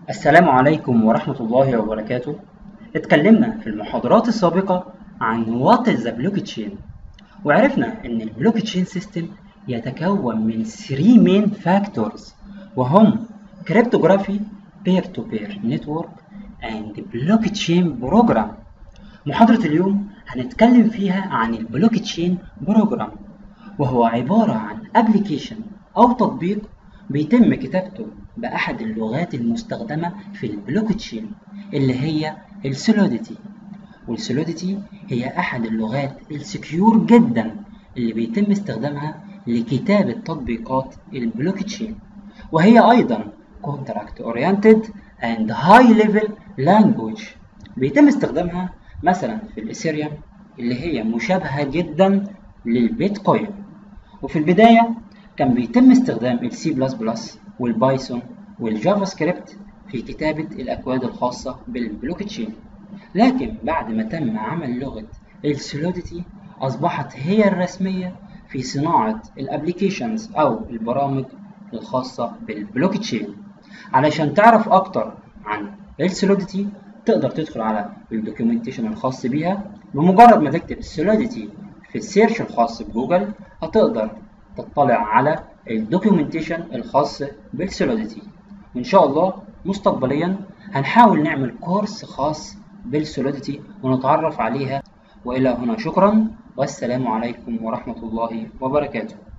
السلام عليكم ورحمة الله وبركاته اتكلمنا في المحاضرات السابقة عن what is the blockchain وعرفنا ان البلوكتشين سيستم يتكون من 3 main factors وهم cryptography peer to peer network and blockchain program محاضرة اليوم هنتكلم فيها عن البلوكتشين بروجرام وهو عبارة عن ابلكيشن أو تطبيق بيتم كتابته بأحد اللغات المستخدمة في البلوكتشين اللي هي السوليديتي والسوليديتي هي أحد اللغات السكيور جدا اللي بيتم استخدامها لكتابة تطبيقات البلوكتشين وهي أيضا contract oriented and high level language بيتم استخدامها مثلا في الإثيريوم اللي هي مشابهة جدا للبيتكوين وفي البداية كان بيتم استخدام السي بلس بلس والبايثون والجافا سكريبت في كتابة الأكواد الخاصة بالبلوكتشين لكن بعد ما تم عمل لغة السوليديتي أصبحت هي الرسمية في صناعة الابليكيشنز أو البرامج الخاصة بالبلوكتشين علشان تعرف أكتر عن السوليديتي تقدر تدخل على الدوكيومنتيشن الخاص بيها بمجرد ما تكتب سوليديتي في السيرش الخاص بجوجل هتقدر تطلع على الدوكيومنتيشن الخاص بالسوليديتي وإن شاء الله مستقبليا هنحاول نعمل كورس خاص بالسوليديتي ونتعرف عليها وإلى هنا شكرا والسلام عليكم ورحمة الله وبركاته